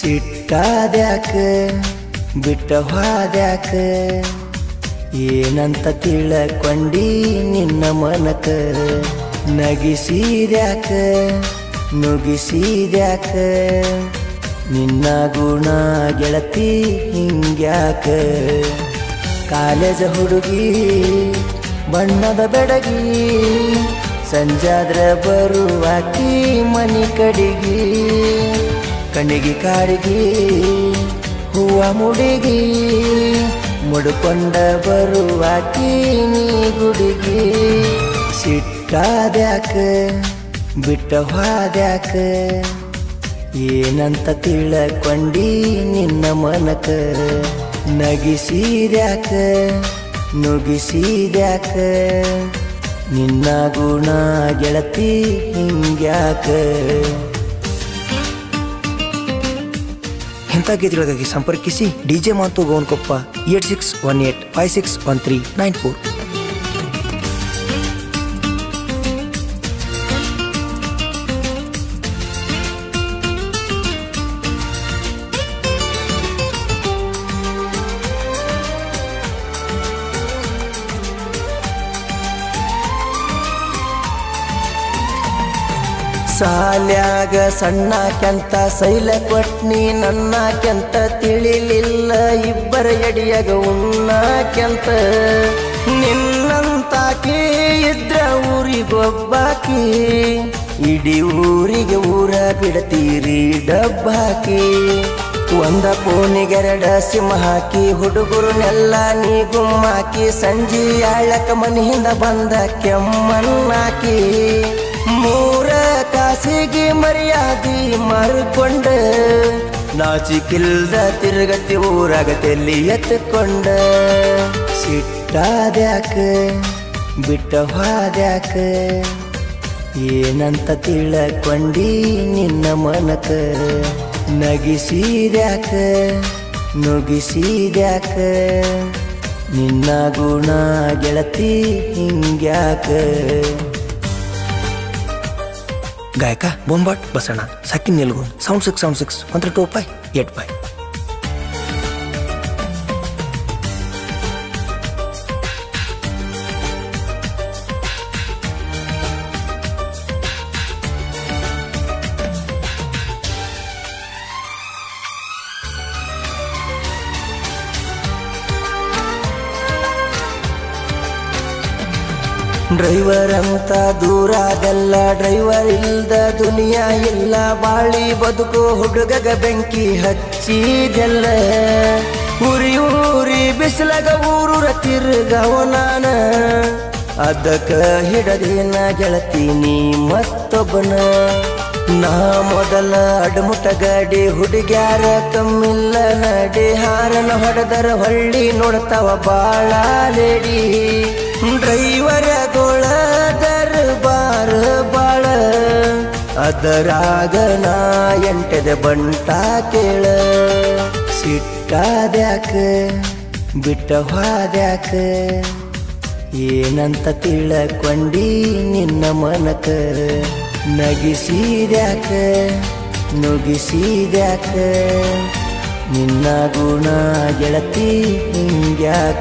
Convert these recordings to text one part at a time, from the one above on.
ಸಿಟ್ಟಾದ್ಯಾಕ ಬಿಟ್ಟ ಹೋದ್ಯಾಕ ಏನಂತ ತಿಳಕೊಂಡಿ ನಿನ್ನ ಮನಕ ನಗಿಸಿದ್ಯಾಕ ನುಗಿಸಿದ್ಯಾಕ ನಿನ್ನ ಗುಣ ಗೆಳತಿ ಹಿಂಗ್ಯಾಕ ಕಾಲೇಜ ಹುಡುಗಿ ಬಣ್ಣದ ಬೆಡಗಿ ಸಂಜಾದ್ರ ಬರುವಾಕಿ ಮನಿ ಕಡಿಗಿ ಕಣ್ಣಿಗೆ ಕಾಡಿಗಿ ಹೂವ ಮುಡಿಗಿ ಮುಡ್ಕೊಂಡ ಬರುವಾಕಿ ನೀ ಗುಡಿಗಿ ಸಿಟ್ಟಾದ್ಯಾಕ ಬಿಟ್ಟ ಹೋದ್ಯಾಕ ಏನಂತ ತಿಳಕೊಂಡಿ ನಿನ್ನ ಮನಕ ನಗಿಸಿದ್ಯಾಕ ನುಗಿಸಿದ್ಯಾಕ ನಿನ್ನ ಗುಣ ಗೆಳತಿ ಹಿಂಗ್ಯಾಕ ಇಂಥ ಗೀತೆಗಳಿಗಾಗಿ ಸಂಪರ್ಕಿಸಿ DJ Mathu Gonkoppa eight six one eight five six one three nine four ಸಾಲ್ಯಾಗ ಸಣ್ಣ ಕೆಂತ ಸೈಲ ಕೊಟ್ನಿ ನನ್ನ ಕೆಂತ ತಿಳಿಲಿಲ್ಲ ಇಬ್ಬರ ಎಡಿಯಾಗ ಉಣ್ಣ ಕೆಂತ ನಿನ್ನಂತಾಕಿ ಇದ್ರ ಊರಿಗೊಬ್ಬಾಕಿ ಇಡೀ ಊರಿಗೆ ಊರ ಬಿಡತೀರಿ ಡಬ್ಬಾಕಿ ಒಂದ ಪೋನಿಗೆರಡ ಸಿಂಹ ಹಾಕಿ ಹುಡುಗರನ್ನೆಲ್ಲ ನೀ ಗುಮ್ಮಾಕಿ ಸಂಜಿ ಆಳಕ ಮನೆಯಿಂದ ಬಂದ ಕೆಮ್ಮಣ್ಣಾಕಿ ಮೂರ ಕಾಸಿಗೆ ಮರ್ಯಾದಿ ಮಾರ್ಕೊಂಡ ನಾಚಿಕಿಲ್ದ ತಿರುಗತಿ ಊರಾಗ ತೆಲ್ಲಿ ಎತ್ತುಕೊಂಡ ಸಿಟ್ಟಾದ್ಯಾಕ ಬಿಟ್ಟ ಹೋದ್ಯಾಕ ಏನಂತ ತಿಳಕೊಂಡಿ ನಿನ್ನ ಮನಕ ನಗಿಸಿದ್ಯಾಕ ನುಗಿಸಿದ್ಯಾಕ ನಿನ್ನ ಗುಣ ಗೆಳತಿ ಹಿಂಗ್ಯಾಕ ಗಾಯಕ ಬೊಂಬಾಟ್ ಬಸಣ್ಣ ಸಕಿನ್ ನಿಲ್ಗುನ್ sound six sound six one three two five eight five driver ಅಂತ ದೂರಾದಲ್ಲ ಡ್ರೈವರ್ ಇಲ್ದ ದುನಿಯಾ ಇಲ್ಲ ಬಾಳಿ ಬದುಕು ಹುಡುಗಗ ಬೆಂಕಿ ಹಚ್ಚಿದೆಲ್ಲ ಉರಿ ಊರಿ ಬಿಸಿಲಗ ಊರೂರ ತಿರ್ಗವ ನಾನ ಅದಕ್ಕ ಹಿಡದಿನ ಗೆಳತೀನಿ ಮತ್ತೊಬ್ಬನ ನಾ ಮೊದಲ ಅಡಮುಟ ಗಾಡಿ ಹುಡುಗ್ಯಾರ ಕಮ್ಮಿಲ್ಲ ನಡಿ ಹಾರನ ಹೊಡೆದರ ಹೊಳ್ಳಿ ನೋಡ್ತಾವ ಬಾಳ ಲೇಡಿ ಡ್ರೈವರ ಗೋಳ ದರ್ಬಾರ ಬಾಳ ಅದರಾಗ ನಾ ಎಂಟದ ಬಂಟ ಕೇಳ ಸಿಟ್ಟಾದ್ಯಾಕ ಬಿಟ್ಟ ಹೋದ್ಯಾಕ ಏನಂತ ತಿಳಕೊಂಡಿ ನಿನ್ನ ಮನಕ ನಗಿಸಿದ್ಯಾಕ ನುಗಿಸಿದ್ಯಾಕ ನಿನ್ನ ಗುಣ ಗೆಳತಿ ಹಿಂಗ್ಯಾಕ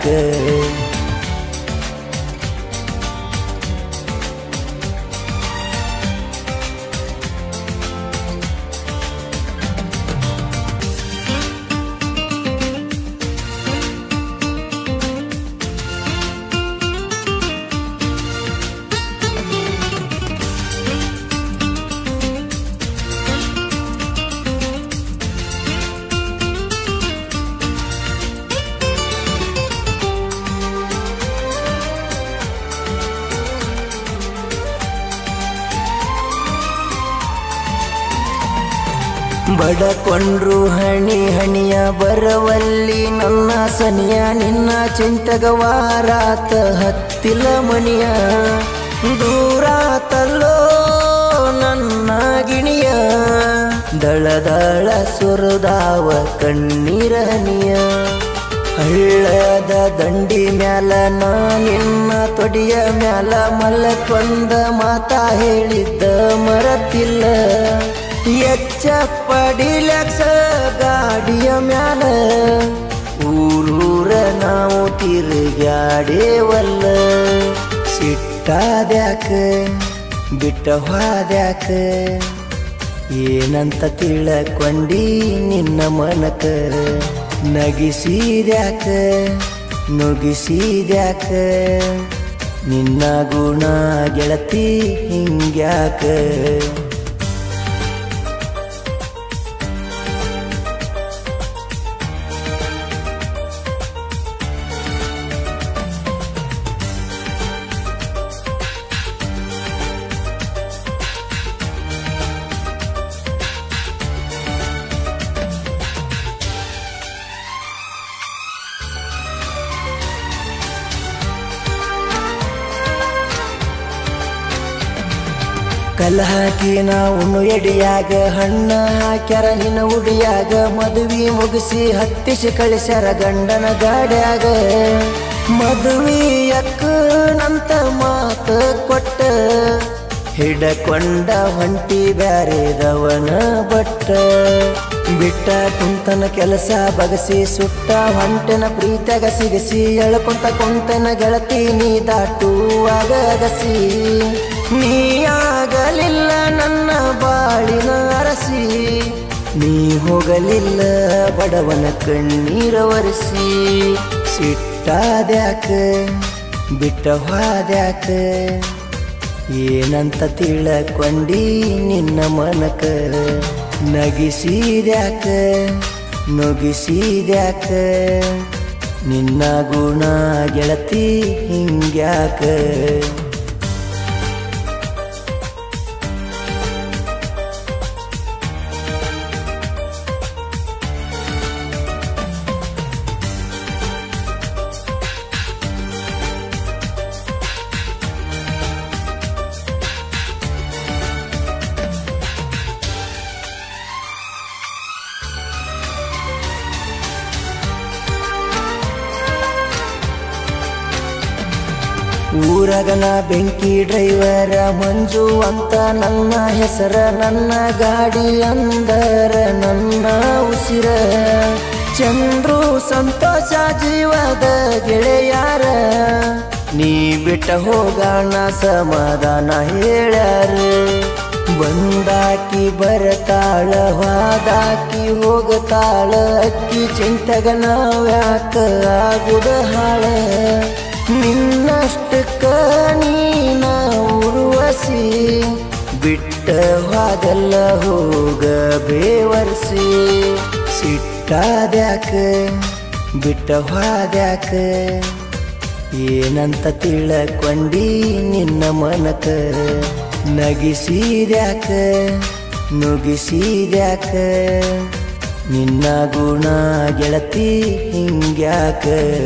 ಬಡಕೊಂಡ್ರು ಹಣಿ ಹಣಿಯ ಬರವಲ್ಲಿ ನನ್ನ ಸನಿಯ ನಿನ್ನ ಚಿಂತಗವಾರಾತ ಹತ್ತಿಲ ಮಣಿಯ ದೂರಾತಲ್ಲೋ ನನ್ನ ಗಿಣಿಯ ದಳದಳ ಸುರದಾವ ಕಣ್ಣೀರನಿಯ ಹಳ್ಳದ ದಂಡಿ ಮ್ಯಾಲ ನಾ ನಿನ್ನ ತೊಡಿಯ ಮ್ಯಾಲ ಮಲ್ಲಕೊಂದ ಮಾತಾ ಹೇಳಿದ್ದ ಮರತಿಲ್ಲ ಎಚ್ಚ ಪಡಿಲಕ್ಸ ಗಾಡಿಯ ಮ್ಯಾಲ ಊರೂರ ನಾವು ತಿರುಗಾಡೇವಲ್ಲ ಸಿಟ್ಟಾದ್ಯಾಕ ಬಿಟ್ಟ ಹೋದ್ಯಾಕ ಏನಂತ ತಿಳಕೊಂಡಿ ನಿನ್ನ ಮನಕ ನಗಿಸಿದ್ಯಾಕ ನುಗಿಸಿದ್ಯಾಕ ನಿನ್ನ ಗುಣ ಗೆಳತಿ ಹಿಂಗ್ಯಾಕ ಕಲ್ಲ ಹಾಕಿ ನಾವು ಎಡಿಯಾಗ ಹಣ್ಣ ಹಾಕ್ಯಾರ ನಿನ್ನ ಉಡಿಯಾಗ ಮದುವೆ ಮುಗಿಸಿ ಹತ್ತಿಸಿ ಕಳಿಸ್ಯಾರ ಗಂಡನ ಗಾಡ್ಯಾಗ ಮದುವೆ ನಂತ ಮಾತ ಕೊಟ್ಟ ಹಿಡಕೊಂಡ ಹೊಂಟಿ ಬ್ಯಾರೆದವನ ಬಟ್ಟ ಬಿಟ್ಟ ಕುಂತನ ಕೆಲಸ ಬಗಸಿ ಸುಟ್ಟ ಹೊಂಟೆನ ಪ್ರೀತ್ಯಾಗ ಸಿಗಸಿ ಎಳ್ಕೊಂತ ಕುಂತನ ಗೆಳತಿ ನೀ ದಾಟುವಾಗ ಅಗಸಿ ನೀ ಆಗಲಿಲ್ಲ ನನ್ನ ಬಾಳಿನ ಅರಸಿ ನೀ ಹೋಗಲಿಲ್ಲ ಬಡವನ ಕಣ್ಣೀರ ಒರೆಸಿ ಸಿಟ್ಟಾದ್ಯಾಕ ಬಿಟ್ಟ ಹೋದ್ಯಾಕ ಏನಂತ ತಿಳಕೊಂಡಿ ನಿನ್ನ ಮನಕ ನಗಿಸಿದ್ಯಾಕ ನುಗಿಸಿದ್ಯಾಕ ನಿನ್ನ ಗುಣ ಗೆಳತಿ ಹಿಂಗ್ಯಾಕ ಊರಗನ ಬೆಂಕಿ ಡ್ರೈವರ ಮಂಜು ಅಂತ ನನ್ನ ಹೆಸರ ನನ್ನ ಗಾಡಿ ಅಂದರ ನನ್ನ ಉಸಿರ ಚಂದ್ರು ಸಂತೋಷ ಜೀವದ ಗೆಳೆಯಾರ ನೀ ಬಿಟ್ಟ ಹೋಗೋಣ ಸಮಾಧಾನ ಹೇಳ್ಯಾರ ಬಂದಾಕಿ ಬರತಾಳ ವಾದಾಕಿ ಹೋಗತಾಳ ಅಕ್ಕಿ ಚಿಂತೆಗ ನಾವ್ಯಾಕ ಆಗುದ ಹಾಳ ನಿನ್ನಷ್ಟಕ್ಕ ನೀನ ಉರುವಸಿ ಬಿಟ್ಟ ಹೋದಲ್ಲ ಹೋಗ ಬೇವರ್ಸಿ ಸಿಟ್ಟಾದ್ಯಾಕ ಬಿಟ್ಟ ಹೋದ್ಯಾಕ ಏನಂತ ತಿಳಕೊಂಡಿ ನಿನ್ನ ಮನಕ ನಗಿಸಿದ್ಯಾಕ ನುಗಿಸಿದ್ಯಾಕ ನಿನ್ನ ಗುಣ ಗೆಳತಿ ಹಿಂಗ್ಯಾಕ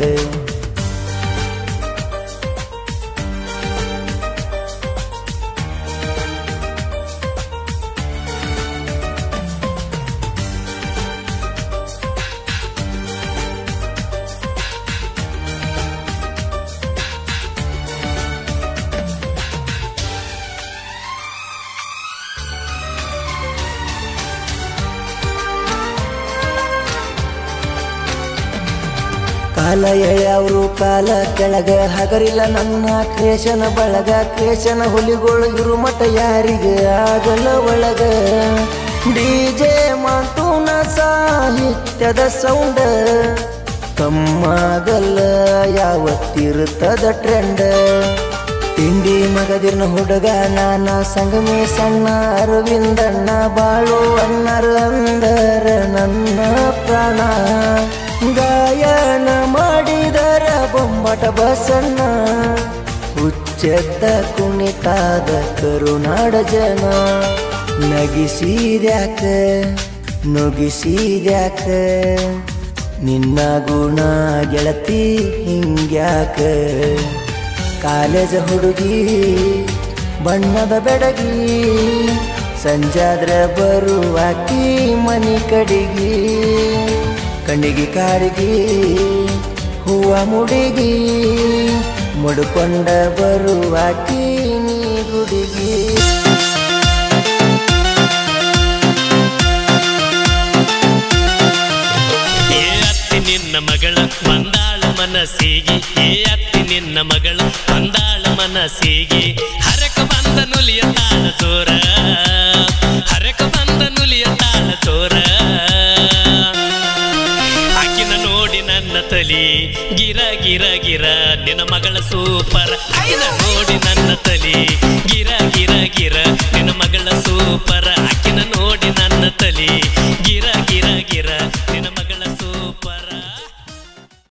ಕಾಲ ಎಳೆಯವರು ಕಾಲ ಕೆಳಗ ಹಗರಿಲ್ಲ ನನ್ನ ಕ್ರೇಶನ ಬಳಗ ಕ್ರೇಶನ ಹುಲಿಗಳು ಇರು ಮಠ ಯಾರಿಗೆ ಆಗಲ ಒಳಗ ಡಿಜೆ ಮಾತುನ ಸಾಹಿತ್ಯದ ಸೌಂಡ ಕಮ್ಮಾಗಲ್ಲ ಯಾವತ್ತಿರುತ್ತದ ಟ್ರೆಂಡ್ ತಿಂಡಿ ಮಗದಿರ್ನ ಹುಡುಗ ನಾನ ಸಂಗಮೇ ಸಣ್ಣ ಅರವಿಂದಣ್ಣ ಬಾಳು ಅಣ್ಣರ ಅಂದರ ನನ್ನ ಪ್ರಾಣ ಗಾಯನ ಮಾಡಿದರ ಬೊಮ್ಮಟ ಬಸಣ್ಣ ಹುಚ್ಚೆದ್ದ ಕುಣಿತಾದ ಕರುನಾಡ ಜನ ನಗಿಸಿದ್ಯಾಕ ನುಗಿಸಿದ್ಯಾಕ ನಿನ್ನ ಗುಣ ಗೆಳತಿ ಹಿಂಗ್ಯಾಕ ಕಾಲೇಜ ಹುಡುಗಿ ಬಣ್ಣದ ಬೆಡಗಿ ಸಂಜಾದ್ರ ಬರುವಾಕಿ ಮನಿ ಕಡಿಗಿ ಕಣ್ಣಿಗೆ ಕಾಡಿಗಿ ಹೂವ ಮುಡಿಗಿ ಮುಡ್ಕೊಂಡ ಬರುವಾಕಿ ನೀ ಗುಡಿಗಿ ಮನಸ್ಸಿಗೆ ಏ ಅತ್ತಿ ನಿನ್ನ ಮಗಳು ಬಂದಾಳ ಮನಸ್ಸಿಗೆ ಹರಕ ಬಂದ ನುಲಿಯ ತಾಳ ಚೋರ ಹರಕ ಬಂದ ನುಲಿಯ ತಾಳ ಚೋರ ಆಕಿನ ನೋಡಿ ನನ್ನ ತಲಿ ಗಿರ ಗಿರ ಗಿರ ನಿನ್ನ ಮಗಳ ಸೂಪರ್ ಆಕಿನ ನೋಡಿ ನನ್ನ ತಲಿ ಗಿರ ಗಿರ ಗಿರ ನಿನ್ನ ಮಗಳ ಸೂಪರ್ ಆಕಿನ ನೋಡಿ ನನ್ನ ತಲಿ